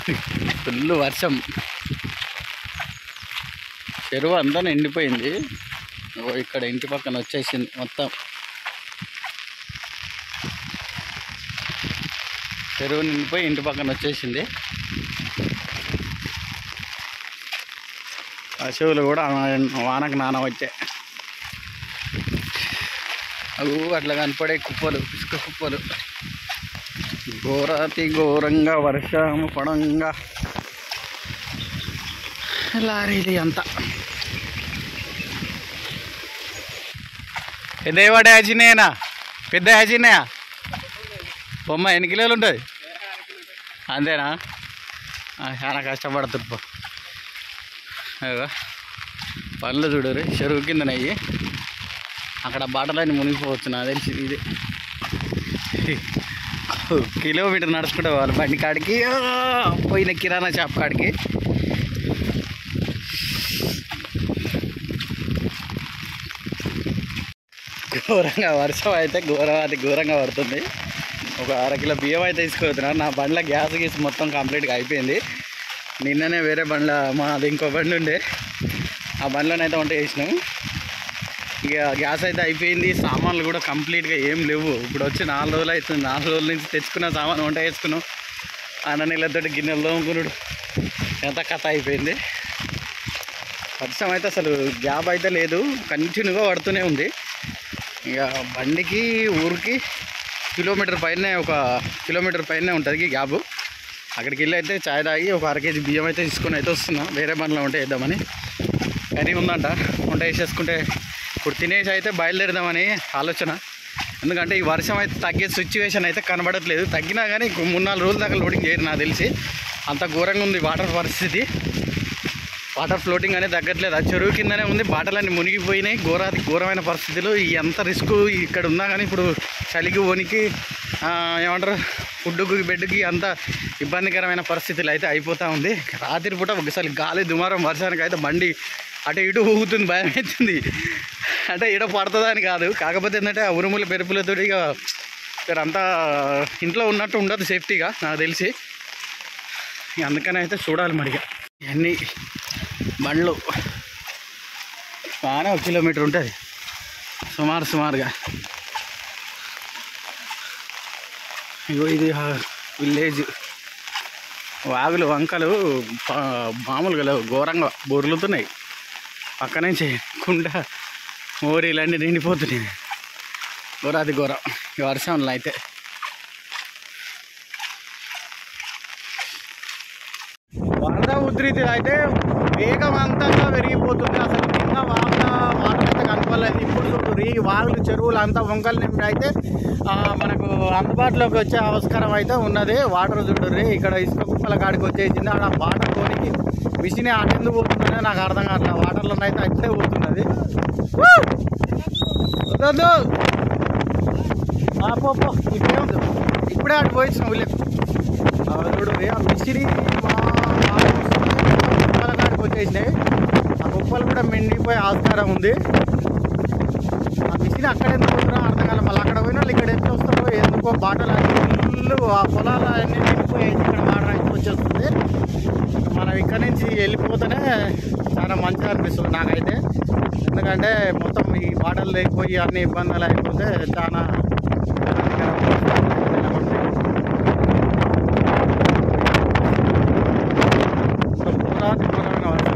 Full వర్షం చెరువు అంతా నిండిపోయింది ఓ ఇక్కడ ఇంటి పక్కన వచ్చేసింది మొత్తం చెరువు నిండిపోయి ఇంటి పక్కన వచ్చేసింది పశువులు కూడా వా- వానకు నాన వచ్చాయి అవు అట్లా కనపడే కుప్పలు ఇసుక కుప్పలు ఘోరాతి ఘోరంగా వర్షం పడంగా లారీలు అంతా పెద్ద వాడే యాచినాయనా పెద్ద యాచినాయా బొమ్మ ఎన్ని కిలోలు ఉంటుంది అంతేనా ఆ, చాలా కష్టపడుతుంది పో అయ్యో పనులు చూడరు చెరువు కింద నయ్యి అక్కడ బాటలన్నీ మునిగిపోవచ్చు నాకు తెలిసి ఇది కిలోమీటర్ నడుచుకుంటే వాళ్ళు బండి కాడికి ఆ, పోయిన కిరాణా షాప్ కాడికి ఘోరంగా వర్షం అయితే ఘోరం అది ఘోరంగా పడుతుంది ఒక అర కిలో బియ్యం అయితే తీసుకుపోతున్నాను నా బండ్ల గ్యాస్ గీస్ మొత్తం కంప్లీట్గా అయిపోయింది నిన్ననే వేరే బండ్ల మాది ఇంకో బండి ఉండే ఆ బండ్లోనైతే వంట చేసినాం ఇక గ్యాస్ అయితే అయిపోయింది సామాన్లు కూడా కంప్లీట్గా ఏం లేవు ఇప్పుడు వచ్చి నాలుగు రోజులు అవుతుంది నాలుగు రోజుల నుంచి తెచ్చుకున్న సామాన్ వంట చేసుకున్నాం అన్న నీళ్ళతో గిన్నెలు తోముకున్నాడు ఎంత కథ అయిపోయింది వర్షం అయితే అసలు గ్యాప్ అయితే లేదు కంటిన్యూగా పడుతూనే ఉంది ఇక బండికి ఊరికి కిలోమీటర్ పైనే ఒక కిలోమీటర్ పైనే ఉంటుంది గ్యాప్ అక్కడికి వెళ్ళి అయితే చాయ్ తాగి ఒక అర కేజీ బియ్యం అయితే తీసుకొని అయితే వస్తున్నా వేరే బండ్లో వంట వేద్దామని కర్రీ ఉందంట వంట వేసేసుకుంటే ఇప్పుడు తినేసి అయితే బయలుదేరదామని ఆలోచన ఎందుకంటే ఈ వర్షం అయితే తగ్గే సిచ్యువేషన్ అయితే కనబడట్లేదు తగ్గినా కానీ ఇంకో మూడు నాలుగు రోజుల దాకా లోడింగ్ చేయరు నాకు తెలిసి అంత ఘోరంగా ఉంది వాటర్ పరిస్థితి వాటర్ ఫ్లోటింగ్ అనేది తగ్గట్లేదు ఆ చెరువు కిందనే ఉంది బాటలన్నీ మునిగిపోయినాయి ఘోరాది ఘోరమైన పరిస్థితులు ఈ ఎంత రిస్క్ ఇక్కడ ఉన్నా కానీ ఇప్పుడు చలికి వణికి ఆ, ఏమంటారు ఫుడ్కి బెడ్కి అంత ఇబ్బందికరమైన పరిస్థితులు అయితే అయిపోతూ ఉంది రాత్రి పూట ఒకసారి గాలి దుమారం వర్షానికి అయితే బండి అటు ఇటు ఊగుతుంది భయం అవుతుంది అంటే ఇడ పడుతుందా అని కాదు కాకపోతే ఏంటంటే ఆ ఉరుముల పెరుపులతో ఇక ఇక్కడ అంతా ఇంట్లో ఉన్నట్టు ఉండదు సేఫ్టీగా నాకు తెలిసి ఇక అందుకని అయితే చూడాలి మరిగా ఇవన్నీ బండ్లు బాగానే ఒక కిలోమీటర్ ఉంటుంది సుమారు సుమారుగా ఇగో ఇది ఆ విలేజ్ వాగులు వంకలు పా- మామూలుగా లేవు ఘోరంగా బొర్లుతున్నాయి పక్క నుంచి కుండ మోరీలన్నీ నిండిపోతున్నాయి ఘోరాది ఘోరం ఈ వర్షంలో అయితే వరద ఉధృతి అయితే వేగవంతంగా పెరిగిపోతుంది అసలు నిన్న వాన వాటర్ అయితే కనపడలేదు ఇప్పుడు చూడు ఈ వాగులు చెరువులు అంతా వంకలు నింపి అయితే ఆ, మనకు అందుబాటులోకి వచ్చే ఆస్కారం అయితే ఉన్నది వాటర్ చూడరు ఇక్కడ ఇసుక కుప్పల కాడికి వచ్చేసింది అక్కడ వాటర్ కోనికి మిషన్ అటెందుకు పోతుందనే నాకు అర్థం కావట్లేదు వాటర్లో అయితే అట్లే పోతున్నది వూ! వదొద్దు. ఆ, పో పో. ఇక్కడే ఉంది ఇప్పుడే అటు పోయించిన ఊళ్ళో చూడు ఆ మిసిరి మా కుప్పల కాడికి వచ్చేసినాయి ఆ కుప్పలు కూడా మెండిపోయే ఆస్కారం ఉంది ఆ మిషన్ అక్కడ ఎందుకు పోతున్నా అర్థం కాలేదు మళ్ళీ అక్కడ పోయిన వాళ్ళు ఇక్కడ ఎంత వస్తారో ఎందుకో బాటలు అన్ని ఫుల్ ఆ పొలాలు అన్ని నిండిపోయాయి ఇక్కడ వాటర్ అయితే వచ్చేస్తుంది మనం ఇక్కడ నుంచి వెళ్ళిపోతేనే చాలా మంచిగా అనిపిస్తుంది నాకైతే ఎందుకంటే మొత్తం ఈ బాటలు లేకపోయి అన్ని ఇబ్బందులు అయిపోతే చాలా పురాతనమైన వర్షం.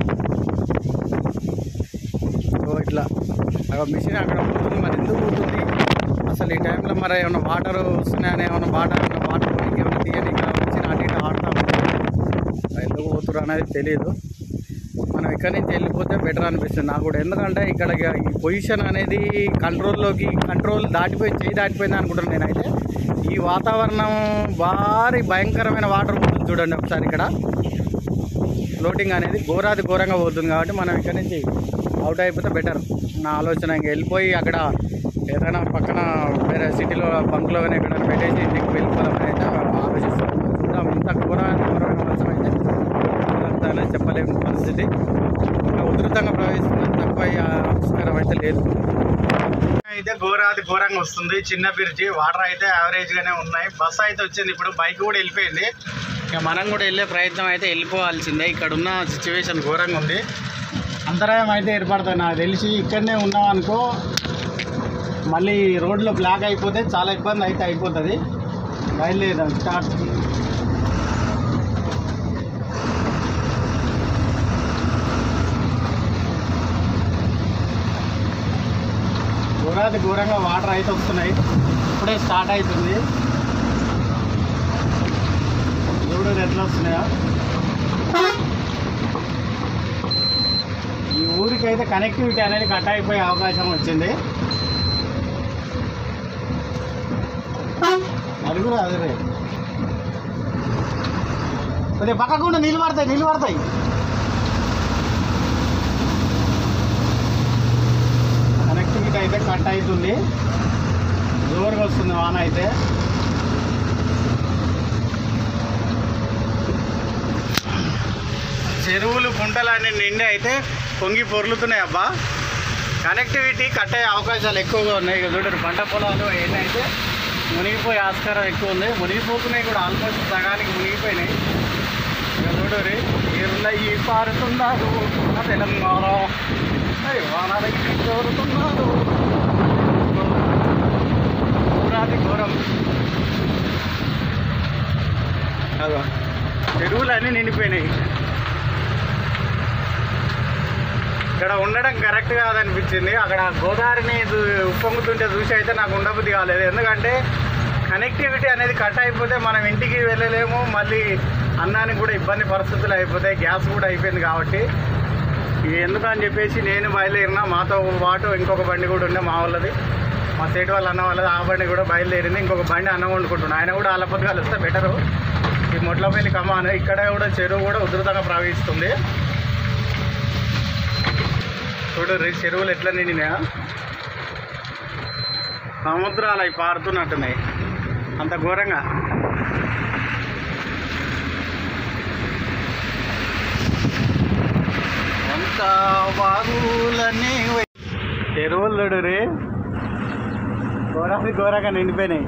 ఓ ఇట్లా అక్కడ మిషన్ అక్కడ పోతుంది మరి ఎందుకు పోతుంది అసలు ఈ టైంలో మరి ఏమైనా వాటర్ వస్తున్నాయని ఏమైనా వాటర్ ఏమైనా వాటర్ ఏమైనా తీయని మిషన్ అటు ఇటు ఆడుతాం మరి ఎందుకు పోతురు అనేది తెలియదు మనం ఇక్కడి నుంచి వెళ్ళిపోతే బెటర్ అనిపిస్తుంది నాకు కూడా ఎందుకంటే ఇక్కడ ఇక ఈ పొజిషన్ అనేది కంట్రోల్లోకి కంట్రోల్ దాటిపోయి చేయి దాటిపోయింది అనుకుంటున్నాను నేనైతే ఈ వాతావరణం భారీ భయంకరమైన వాటర్ పోతుంది చూడండి ఒకసారి ఇక్కడ ఫ్లోటింగ్ అనేది ఘోరాది ఘోరంగా పోతుంది కాబట్టి మనం ఇక్కడ నుంచి అవుట్ అయిపోతే బెటర్ నా ఆలోచన ఇంక వెళ్ళిపోయి అక్కడ ఏదైనా పక్కన వేరే సిటీలో బంక్లో కానీ ఎక్కడైనా పెట్టేసి ఇంటికి వెళ్ళిపోవాలని అయితే ఆలోచిస్తాను చూద్దాం ఇంత ఘోరమైన ఘోరమైన వర్షం అయితే అంత అనేది చెప్పలేని పరిస్థితి ఇంకా ఉధృతంగా ప్రవేశిస్తుంది తక్కువ అయ్యే ఆస్కారం అయితే లేదు అయితే ఘోరాది ఘోరంగా వస్తుంది చిన్న బ్రిడ్జి వాటర్ అయితే యావరేజ్ గానే ఉన్నాయి బస్ అయితే వచ్చింది ఇప్పుడు బైక్ కూడా వెళ్ళిపోయింది ఇక మనం కూడా వెళ్ళే ప్రయత్నం అయితే వెళ్ళిపోవాల్సిందే ఇక్కడ ఉన్న సిచ్యువేషన్ ఘోరంగా ఉంది అంతరాయం అయితే ఏర్పడుతుంది నాకు తెలిసి ఇక్కడనే ఉన్నాం అనుకో మళ్ళీ రోడ్లో బ్లాక్ అయిపోతే చాలా ఇబ్బంది అయితే అయిపోతుంది బయలుదేరాం స్టార్ట్ ఘోరాది ఘోరంగా వాటర్ అయితే వస్తున్నాయి ఇప్పుడే స్టార్ట్ అవుతుంది చూడు ఎట్లా వస్తున్నాయో ఈ ఊరికైతే కనెక్టివిటీ అనేది కట్ అయిపోయే అవకాశం వచ్చింది అది కూడా అదే కొద్దిగా పక్కకుండా నీళ్ళు పడతాయి నీళ్ళు పడతాయి కనెక్టివిటీ అయితే కట్ అవుతుంది జోరుగా వస్తుంది వాన అయితే చెరువులు కుంటలు అన్ని నిండి అయితే పొంగి పొర్లుతున్నాయి అబ్బా కనెక్టివిటీ కట్ అయ్యే అవకాశాలు ఎక్కువగా ఉన్నాయి ఇక చూడండి పంట పొలాలు అవన్నీ అయితే మునిగిపోయే ఆస్కారం ఎక్కువ ఉంది మునిగిపోతున్నాయి కూడా ఆల్మోస్ట్ సగానికి మునిగిపోయినాయి ఇక చూడరి ఈ పారుతున్నారు మన తెలంగాణ అయ్యో, వానాలకి కోరుతున్నారు ఘోరాది ఘోరం అదో చెరువులు అన్నీ నిండిపోయినాయి ఇక్కడ ఉండడం కరెక్ట్ కాదనిపించింది అక్కడ గోదావరిని చూ- ఉప్పొంగుతుంటే చూసి అయితే నాకు ఉండబుద్ధి కాలేదు ఎందుకంటే కనెక్టివిటీ అనేది కట్ అయిపోతే మనం ఇంటికి వెళ్ళలేము మళ్ళీ అన్నానికి కూడా ఇబ్బంది పరిస్థితులు అయిపోతాయి గ్యాస్ కూడా అయిపోయింది కాబట్టి ఇది ఎందుకని చెప్పేసి నేను బయలుదేరినా మాతో పాటు ఇంకొక బండి కూడా ఉండే మా వాళ్ళది మా స్టేట్ వాళ్ళ అన్న వాళ్ళది ఆ బండి కూడా బయలుదేరింది ఇంకొక బండి అన్నం వండుకుంటున్నాను ఆయన కూడా ఆలపతి కలిస్తే బెటరు ఈ మొట్లపల్లి కమాన్ ఇక్కడ కూడా చెరువు కూడా ఉధృతంగా ప్రవహిస్తుంది చూడు రే చెరువులు ఎట్లా నిండినాయా సముద్రాలు అవి పారుతున్నట్టున్నాయి అంత ఘోరంగా అంత వాగులన్నీ చెరువులు చూడు రే ఘోరానికి ఘోరంగా నిండిపోయినాయి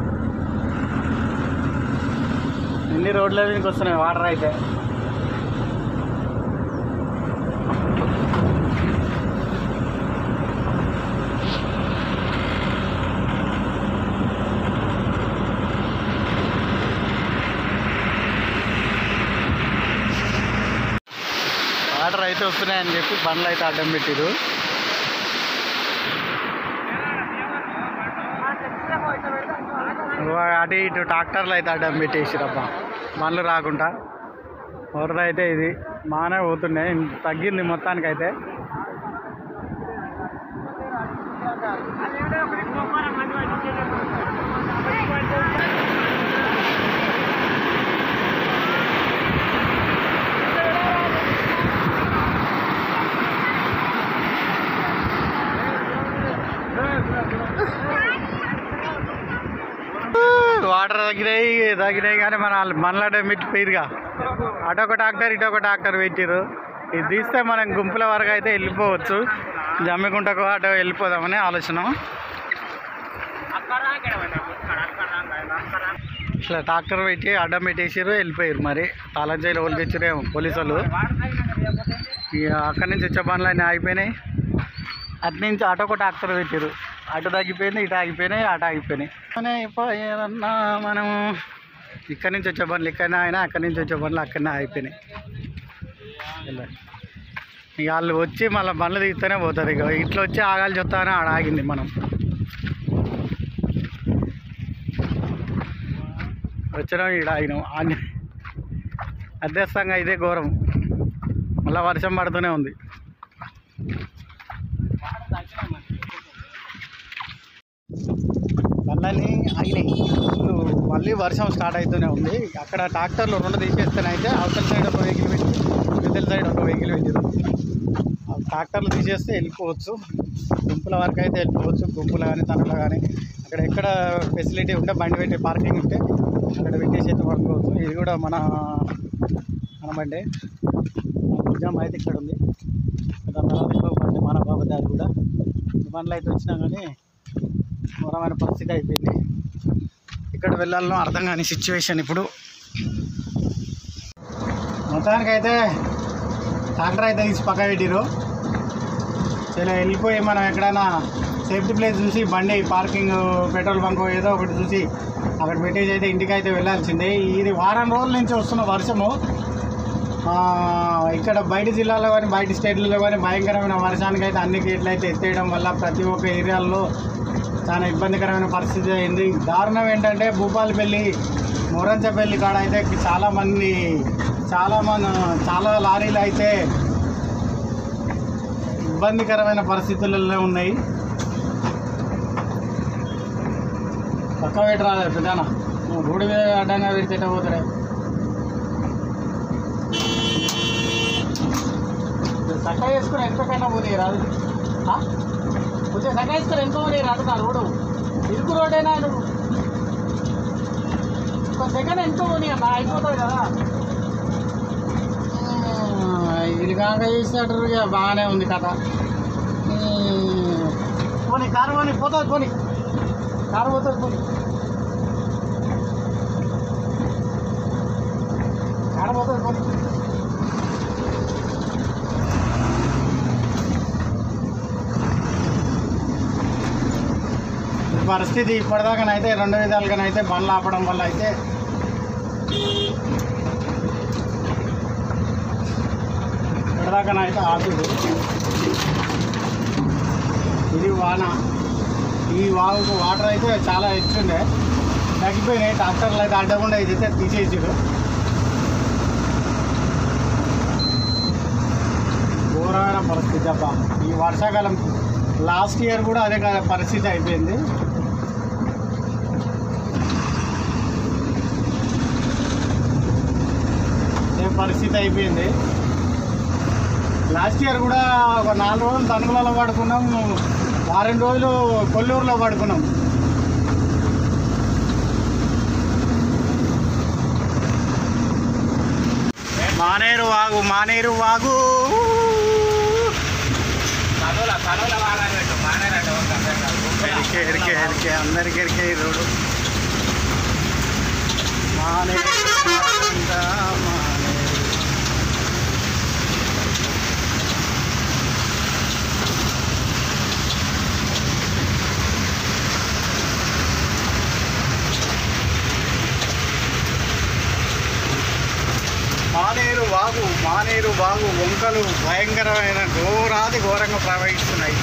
ఎన్ని రోడ్ల మీదకి వస్తున్నాయి వాటర్ అయితే వాటర్ అయితే వస్తున్నాయని చెప్పి బండ్లు అయితే అడ్డం పెట్టిరు అటు ఇటు ట్రాక్టర్లు అయితే అడ్డం పెట్టేసిరబ్బా బండ్లు రాకుండా వరద అయితే ఇది మానే పోతున్నాయి తగ్గింది మొత్తానికైతే వాటర్ తగ్గినాయి తగ్గినాయి కానీ మన మనలాడే మిట్టిపోయిరుగా అటొక ట్రాక్టర్ ఇటొక ట్రాక్టర్ పెట్టిరు ఇది తీస్తే మనం గుంపుల వరకు అయితే వెళ్ళిపోవచ్చు జమ్మికుంటకు అటు వెళ్ళిపోదామని ఆలోచన ఇట్లా ట్రాక్టర్ పెట్టి అడ్డం పెట్టేసారు వెళ్ళిపోయారు మరి తాళం చేయలు వాళ్ళు తెచ్చిరేమో పోలీసు వాళ్ళు ఇక అక్కడి నుంచి వచ్చే పనులు అన్నీ ఆగిపోయినాయి అటు నుంచి అటు ఒక ట్రాక్టర్ పెట్టారు అటు తగ్గిపోయింది ఇటు ఆగిపోయినాయి అటు ఆగిపోయినాయి అనే పోయారన్నా మనం ఇక్కడి నుంచి వచ్చే పనులు ఇక్కడనే అయినా అక్కడి నుంచి వచ్చే పనులు అక్కడనే ఆగిపోయినాయి ఇలా. ఇక వాళ్ళు వచ్చి మళ్ళీ బండ్లు దిగుతూనే పోతారు ఇక ఇట్లా వచ్చి ఆగాలి చెప్తానే ఆడ ఆగింది మనం వచ్చినాం ఈడ ఆగినాం ఆగి అధ్యస్థంగా ఇదే ఘోరం మళ్ళీ వర్షం పడుతూనే ఉంది బండ్లన్నీ ఆగినాయి ఇప్పుడు మళ్ళీ వర్షం స్టార్ట్ అవుతూనే ఉంది అక్కడ ట్రాక్టర్లు రెండు తీసేస్తేనైతే అవతల సైడ్ ఒక వెహికల్ పెట్టి ఇవతల సైడ్ ఒక వెహికల్ పెట్టారు ఆ ట్రాక్టర్లు తీసేస్తే వెళ్ళిపోవచ్చు గుంపుల వరకు అయితే వెళ్ళిపోవచ్చు గుంపులు కానీ తనలో కానీ అక్కడ ఎక్కడ ఫెసిలిటీ ఉంటే బండి పెట్టి పార్కింగ్ ఉంటే అక్కడ పెట్టేసి అయితే పడుకోవచ్చు ఇది కూడా మన మన బండి నిజాం అయితే ఇక్కడ ఉంది దాని తర్వాత ఇంకొక బండి మన బాబు దారి కూడా ఈ బండ్లు అయితే వచ్చినా కానీ ఘోరమైన పరిస్థితి అయిపోయింది ఇక్కడ వెళ్ళాలనో అర్థం కాని సిచ్యువేషన్ ఇప్పుడు మొత్తానికైతే ట్రాక్టర్ అయితే తీసి పక్క పెట్టిరు చాలా వెళ్ళిపోయి మనం ఎక్కడైనా సేఫ్టీ ప్లేస్ చూసి బండి పార్కింగ్ పెట్రోల్ బంక్ ఏదో ఒకటి చూసి అక్కడ పెట్టేసి అయితే ఇంటికి అయితే వెళ్ళాల్సిందే ఇది వారం రోజుల నుంచి వస్తున్న వర్షము ఆ, ఇక్కడ బయట జిల్లాలో కానీ బయట స్టేట్లలో కానీ భయంకరమైన వర్షానికి అయితే అన్ని గేట్లు అయితే ఎత్తేయడం వల్ల ప్రతి ఒక్క ఏరియాల్లో చాలా ఇబ్బందికరమైన పరిస్థితి అయింది దారుణం ఏంటంటే భూపాలపల్లి మొరంచపల్లి కాడ అయితే చాలామంది చాలా మంది చాలా లారీలు అయితే ఇబ్బందికరమైన పరిస్థితులలో ఉన్నాయి పక్క పెట్టి రాలేదు పెదాన నువ్వు రోడ్డు మీద అడ్డంగా పెడితే పోతాడే సక్క వేసుకుని ఎంతకైనా పోనీ రాదు ఆ? కొంచెం సక్క వేసుకుని ఎంతో పోనీ రాదు నా రోడ్డు ఇరుకు రోడ్డేనా నువ్వు ఒక సెకండ్ ఎంతో పోనీ అన్న అయిపోతుంది కదా ఇది కాక చేసినట్టు ఇక బాగానే ఉంది కథ ఉమ్, పోనీ కారు పోనీ పోతుంది పోనీ కారు పోతుంది పోనీ కారు పోతుంది పోనీ ఈ పరిస్థితి ఇప్పటిదాకానైతే రెండు విధాలుగానైతే బండ్లు ఆపడం వల్ల అయితే ఇప్పటిదాకానైతే ఆపుడు ఇది వాన ఈ వాగుకు వాటర్ అయితే చాలా ఎత్తుండే తగ్గిపోయినాయి ట్రాక్టర్లు అయితే అడ్డకుండా ఇదైతే తీసేసారు ఘోరమైన పరిస్థితి అబ్బా ఈ వర్షాకాలం లాస్ట్ ఇయర్ కూడా అదే కా- పరిస్థితి అయిపోయింది అదే పరిస్థితి అయిపోయింది లాస్ట్ ఇయర్ కూడా ఒక నాలుగు రోజులు తణుకులలో పడుకున్నాం వారం రోజులు కొల్లూరులో పడుకున్నాం మానేరు వాగు మానేరు వాగు ఎరికే ఎరికే ఎరికే అందరికి ఎరికే ఈ రోడ్డు మానేరు అంతా మానేరు. మానేరు వాగు మానేరు వాగు వంకలు భయంకరమైన ఘోరాది ఘోరంగా ప్రవహిస్తున్నాయి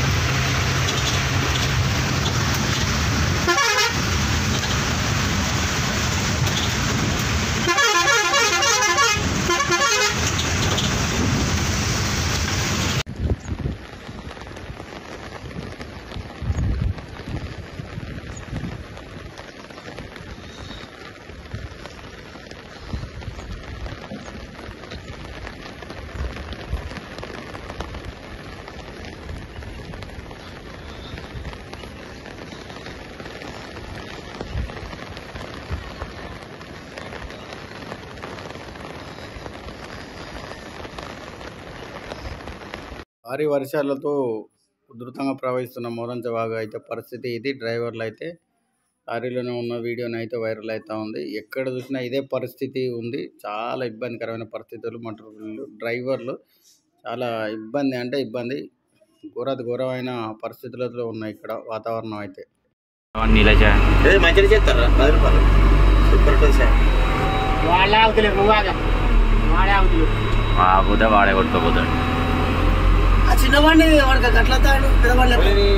భారీ వర్షాలతో ఉధృతంగా ప్రవహిస్తున్న మోరంచ వాగు అయితే పరిస్థితి ఇది డ్రైవర్లు అయితే లారీలోనే ఉన్న వీడియోని అయితే వైరల్ అవుతా ఉంది ఎక్కడ చూసినా ఇదే పరిస్థితి ఉంది చాలా ఇబ్బందికరమైన పరిస్థితులు మోటార్లు డ్రైవర్లు చాలా ఇబ్బంది అంటే ఇబ్బంది ఘోరాతి ఘోరమైన పరిస్థితులతో ఉన్నాయి ఇక్కడ వాతావరణం అయితే నీలజ ఏది మంచిగా చేస్తారా పది రూపాయలు సూపర్ ఉంటుంది సార్ వాళ్ళే అవుతలేవు నువ్వాగా వాడే అవుతలేవు ఆపుతే వాడే కొట్టుకోపోతాడు ఆ చిన్నవాడిని వాడికి గట్ల తాడు పెద్దవాళ్ళు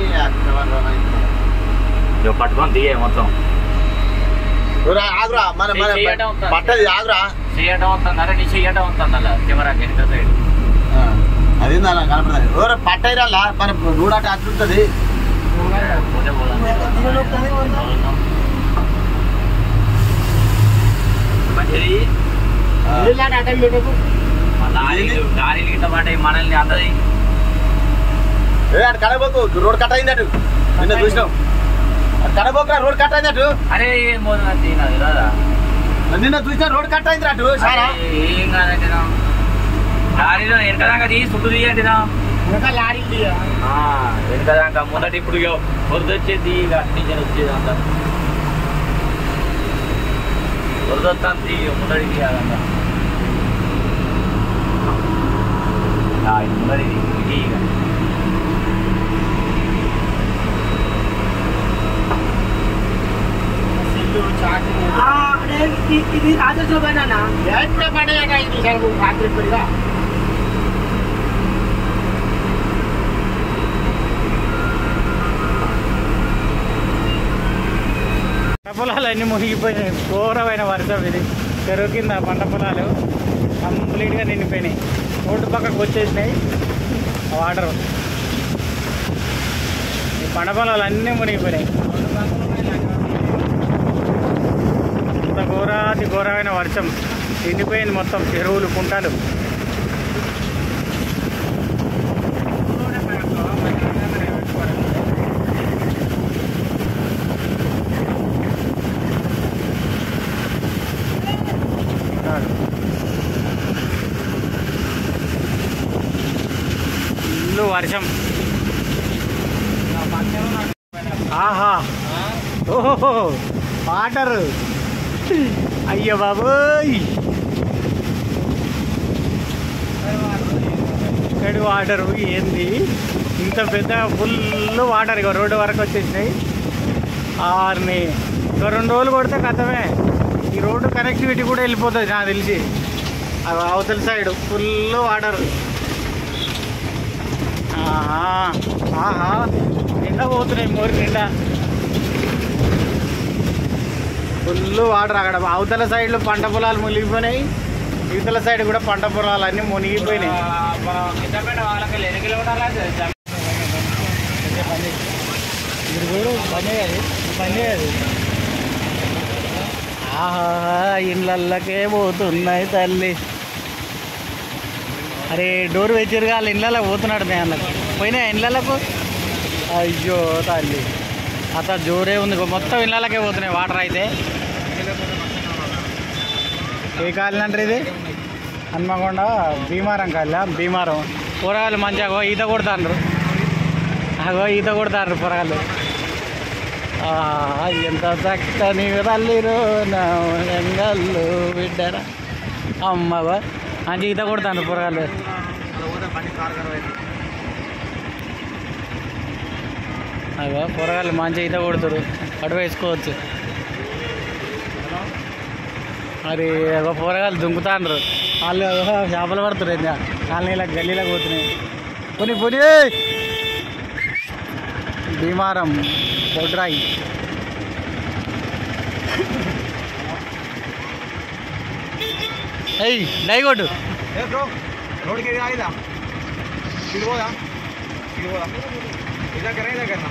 ఇక పట్టుకొని దిగే మొత్తం ఆగురా మన మన చేయడం ఉంటుంది. పట్టది ఆగురా చేయటం వస్తుందా నీ చేయటం వస్తుంది అలా కెమెరా వెనక సైడ్ అది కనపడదు ఎవరో పట్టయిరాలా మన రూడాట అట్లుంటది పోతే పోదాం మంచిది ఇల్లాంటి అడ్డం పెట్టకు లారీలు లారీలు గిట్ట పడ్డాయి మనల్ని అందది ఏ అటు కడబోకు రోడ్ కట్ అయింది అటు నిన్న చూసినాం అటు కడబోకురా రోడ్ కట్ అయింది అటు అరే ఏం పోతున్నా తినదు కదా నిన్న చూసినా రోడ్ కట్ అయింది అటు సారా ఏం కాదండి లారీలో వెనకదాకా తీసి చుట్టూ తీయండి నా ఇంకా లారీ తీయ వెనకదాకా మొదటి ఇప్పుడు ఇక వరద వచ్చేది ఇక అట్నుంచి వచ్చేది అంతా వరద వస్తుంది ముందడికి తీయాలంతా ఆ, ఇది ఉన్నది ఇది. ఇది ఇక. ఆ, అదే ఇది- ఇది రాజేశ్వర పైన పంట పొలాలు అన్నీ మునిగిపోయినాయి ఘోరమైన వర్షం ఇది చెరువు కింద పంట పొలాలు కంప్లీట్గా నిండిపోయినాయి రోడ్డు పక్కకు వచ్చేసినాయి ఆ వాటర్ ఈ పంట పొలాలు అన్నీ మునిగిపోయినాయి ఇంత ఘోరాతి ఘోరమైన వర్షం నిండిపోయింది మొత్తం చెరువులు కుంటలు ఫుల్ వర్షం ఆహా ఓహో వాటర్ అయ్యో బాబోయ్ ఇక్కడ వాటర్ ఏంది ఇంత పెద్ద ఫుల్ వాటర్ ఇక రోడ్డు వరకు వచ్చేసినాయి ఆర్ని ఇక రెండు రోజులు కొడితే కథమే ఈ రోడ్డు కనెక్టివిటీ కూడా వెళ్ళిపోతుంది నాకు తెలిసి అవి అవతల సైడ్ ఫుల్ వాటర్ ఆహా ఆహా నిండా పోతున్నాయి మోరి నిండా ఫుల్ వాటర్ అక్కడ అవతల సైడ్లో పంట పొలాలు మునిగిపోయినాయి ఇవతల సైడ్ కూడా పంట పొలాలు అన్నీ మునిగిపోయినాయి మనం కిందపేట వాళ్ళకి ఎన్ని కిలోమీటర్లు అయితే మీరు చూడు పని అది పని అది ఆహా ఇళ్ళకే పోతున్నాయి తల్లి అరే డోర్ వెచ్చిరుగా వాళ్ళ ఇళ్ళలో పోతున్నాడు నేను అన్నకు పోయినా ఇళ్ళకు అయ్యో తల్లి అత జోరే ఉంది ఇగో మొత్తం ఇళ్ళకే పోతున్నాయి వాటర్ అయితే ఏ కాలనీ అంటారు ఇది హన్మకొండ భీమారం కాలే భీమారం కూరగాయలు మంచిగా అగో ఈత కొడతాండ్రు అగో ఈత కొడతారు పొరగాళ్ళు ఆహా, ఎంత చక్కని తల్లిరో నా రంగల్లు బిడ్డరా అమ్మవా మంచి ఈత కొడతాను పొరగాళ్ళు అగో పొరగాళ్ళు మంచి ఈత కొడుతురు అటు వేసుకోవచ్చు మరి అగో పొరగాళ్ళు దుంకుతాండ్రు వాళ్ళు అగో చేపలు పడుతున్నారు ఇంకా కాలనీలకు గల్లీలకు పోతున్నాయి పోనీ పోనీ భీమారం బొడ్రాయి ఏయ్ డైగొడ్డు ఏ బ్రో రోడ్కి ఏది ఆగిదా ఇది పోదా ఇది పోదా ఇది దగ్గర ఇది దగ్గర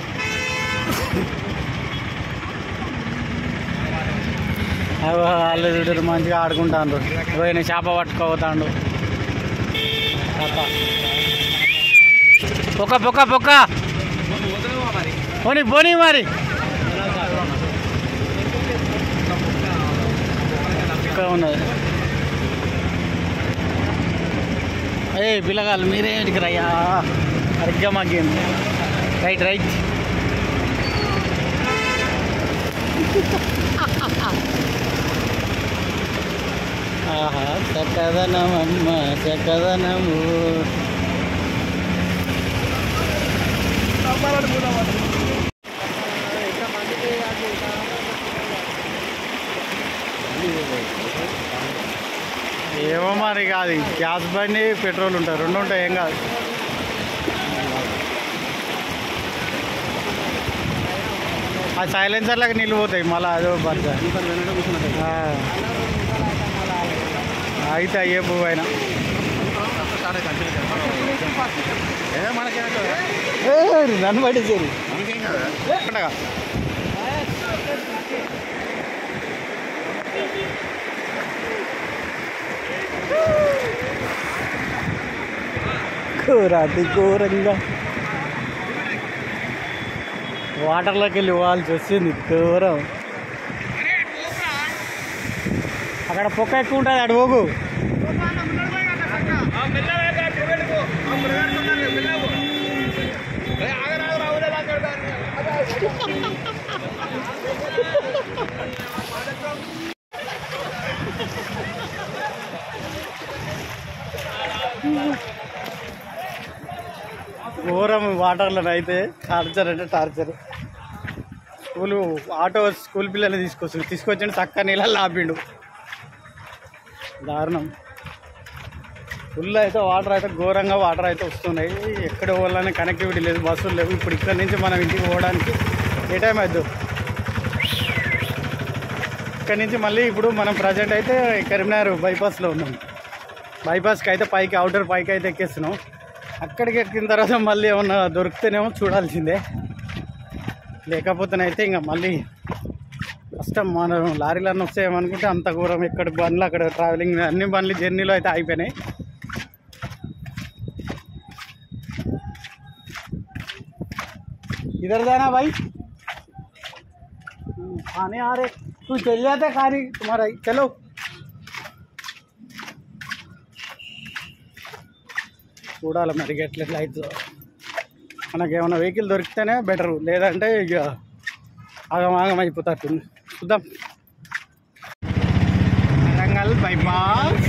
అగో వాళ్ళు చూడరు మంచిగా ఆడుకుంటాండ్రు పోయిన చేప పట్టుకోపోతాండు కథ పొక్క పొక్క పొక్క పోనీ పోనీ మరి ఇక్కడ ఉన్నది ఏ పిల్లగాళ్ళు మీరేమిటికి రయ్యా సరిగ్గా మాకేంది రైట్ రైట్ ఆహా చక్కదనమమ్మ చక్కదనము ఏమో మరి కాదు గ్యాస్ బండి పెట్రోల్ ఉంటాయి రెండు ఉంటాయి ఏం కాదు ఆ సైలెన్సర్లకు నీళ్ళు పోతాయి మళ్ళీ అదో బర్జ అయితే అయ్యే పువ్వు అయినా నన్ను పట్టేసారు కూరాది ఘోరంగా వాటర్లోకి వెళ్ళి ఇవ్వాల్సి వచ్చింది ఘోరం అక్కడ పొక్క ఎక్కువ ఉంటుంది అటు పోగు ఘోరం వాటర్లో అయితే టార్చర్ అంటే టార్చర్ స్కూల్ ఆటో స్కూల్ పిల్లల్ని తీసుకొచ్చి తీసుకొచ్చి చక్క నీళ్ళల్లో ఆపిండు దారుణం ఫుల్ అయితే వాటర్ అయితే ఘోరంగా వాటర్ అయితే వస్తున్నాయి ఎక్కడ పోవాలని కనెక్టివిటీ లేదు బస్సులు లేవు ఇప్పుడు ఇక్కడ నుంచి మనం ఇంటికి పోవడానికి ఏ టైం అవుతుంది ఇక్కడ నుంచి మళ్ళీ ఇప్పుడు మనం ప్రజెంట్ అయితే కరీంనగర్ బైపాస్లో ఉన్నాం బైపాస్కి అయితే పైకి అవుటర్ పైకి అయితే ఎక్కేస్తున్నాం అక్కడికి ఎక్కిన తర్వాత మళ్ళీ ఏమన్నా దొరికితేనేమో చూడాల్సిందే లేకపోతేనైతే ఇంకా మళ్ళీ కష్టం మనం లారీలన్నీ వస్తాయేమనుకుంటే అంత ఘోరం ఎక్కడ బండ్లు అక్కడ ట్రావెలింగ్ అన్ని బండ్లు జర్నీలో అయితే అయిపోయినాయి इधर जाना भाई आने आ रहे तू चल जाता खारी तुम्हारा ही। चलो చూడాలి మరి ఎట్లా ఎట్లా అవుతుందో మనకి ఏమైనా వెహికల్ దొరికితేనే బెటరు లేదంటే ఇక ఆగం ఆగం అయిపోతారు చూద్దాం వరంగల్ బైపాస్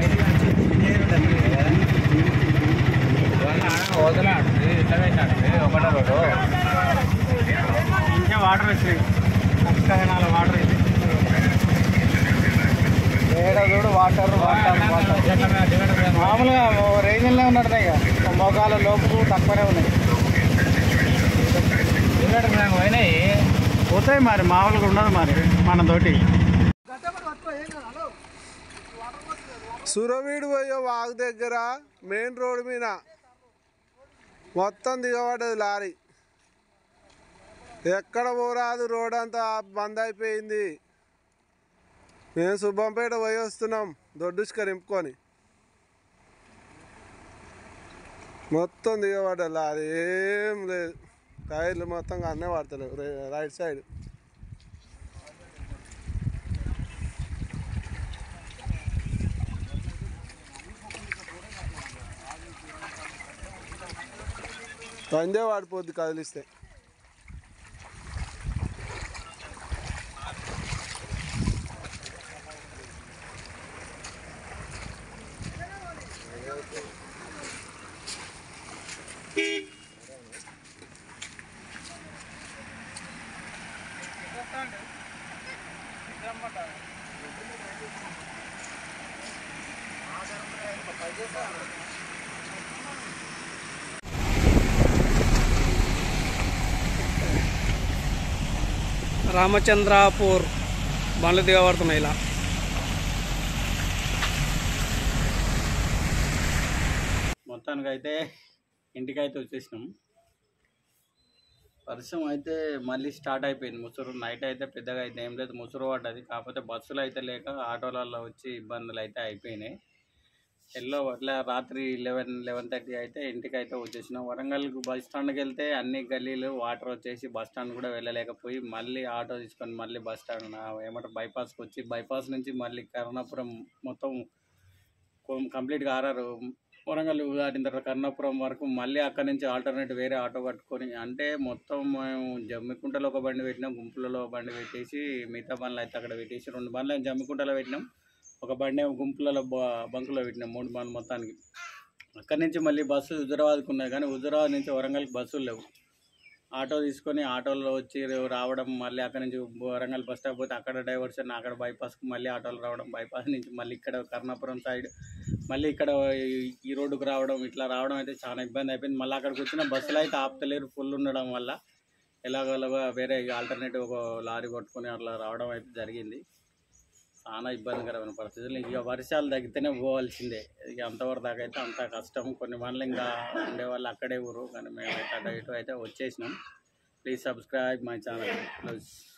ఇంకా వాటర్ వచ్చినాయి పుస్తకాల వాటర్ అయితే ఏడ చూడు వాటర్ వాటర్ వాటర్ మామూలుగా రేంజ్లో ఉన్నట్టున్నాయి ఇక మోకాల లోపు తక్కువనే ఉన్నాయి పోతాయి మరి మామూలుగా ఉండదు మరి మన తోటి సురవీడు పోయే వాగు దగ్గర మెయిన్ రోడ్ మీద మొత్తం దిగబడ్డది లారీ ఎక్కడ పోరాదు రోడ్ అంతా బంద్ అయిపోయింది మేము సుబ్బంపేట పోయి వస్తున్నాం దొడ్డుసుక నింపుకొని మొత్తం దిగబడ్డ లారీ ఏం లేదు టైర్లు మొత్తం అన్నీ పడతలేవు రే- రైట్ సైడ్ పందే వాడిపోద్ది కదిలిస్తే రామచంద్రాపూర్ బండ్లు దిగబడుతున్నాయి ఇలా మొత్తానికి అయితే ఇంటికైతే వచ్చేసినాం వర్షం అయితే మళ్ళీ స్టార్ట్ అయిపోయింది ముసురు నైట్ అయితే పెద్దగా అయితే ఏం లేదు ముసురు పడ్డది కాకపోతే బస్సులు అయితే లేక ఆటోలలో వచ్చి ఇబ్బందులు అయితే అయిపోయినాయి ఎల్లో అట్లా రాత్రి లెవెన్ లెవెన్ థర్టీ అయితే ఇంటికి అయితే వచ్చేసినాం వరంగల్ బస్ స్టాండ్కి వెళ్తే అన్ని గల్లీలు వాటర్ వచ్చేసి బస్ స్టాండ్ కూడా వెళ్ళలేకపోయి మళ్ళీ ఆటో తీసుకొని మళ్ళీ బస్ స్టాండ్ ఏమంటారు బైపాస్కి వచ్చి బైపాస్ నుంచి మళ్ళీ కరుణాపురం మొత్తం కొం- కంప్లీట్గా ఆర్ఆర్ వరంగల్ దాటిన తర్వాత కర్ణాపురం వరకు మళ్ళీ అక్కడి నుంచి ఆల్టర్నేట్ వేరే ఆటో పట్టుకొని అంటే మొత్తం మేము జమ్మికుంటలో ఒక బండి పెట్టినాం గుంపులలో ఒక బండి పెట్టేసి మిగతా బండ్లు అయితే అక్కడ పెట్టేసి రెండు బండ్లు జమ్మికుంటలో పెట్టినాం ఒక బండి ఏమో గుంపులలో బ- బంకులో పెట్టినాం మూడు బండ్లు మొత్తానికి అక్కడి నుంచి మళ్ళీ బస్సు హుజురాబాద్కి ఉన్నాయి కానీ హుజురాబాద్ నుంచి వరంగల్కి బస్సులు లేవు ఆటో తీసుకొని ఆటోలో వచ్చి రావడం మళ్ళీ అక్కడ నుంచి వరంగల్ బస్ స్టాప్ పోతే అక్కడ డైవర్షన్ అక్కడ బైపాస్కి మళ్ళీ ఆటోలు రావడం బైపాస్ నుంచి మళ్ళీ ఇక్కడ కర్ణాపురం సైడ్ మళ్ళీ ఇక్కడ ఈ- ఈ రోడ్డుకు రావడం ఇట్లా రావడం అయితే చాలా ఇబ్బంది అయిపోయింది మళ్ళీ అక్కడికి వచ్చిన బస్సులు అయితే ఆపుతలేరు ఫుల్ ఉండడం వల్ల ఎలాగోలాగా వేరే ఆల్టర్నేటివ్ ఒక లారీ కొట్టుకొని అట్లా రావడం అయితే జరిగింది చాలా ఇబ్బందికరమైన పరిస్థితులు ఇక వర్షాలు తగ్గితేనే పోవాల్సిందే ఇక అంతవరకు దాకా అయితే అంత కష్టం కొన్ని మనలు ఇంకా ఉండేవాళ్ళు అక్కడే ఊరు కానీ మేము అయితే అటు ఇటు అయితే వచ్చేసినాం please subscribe my channel please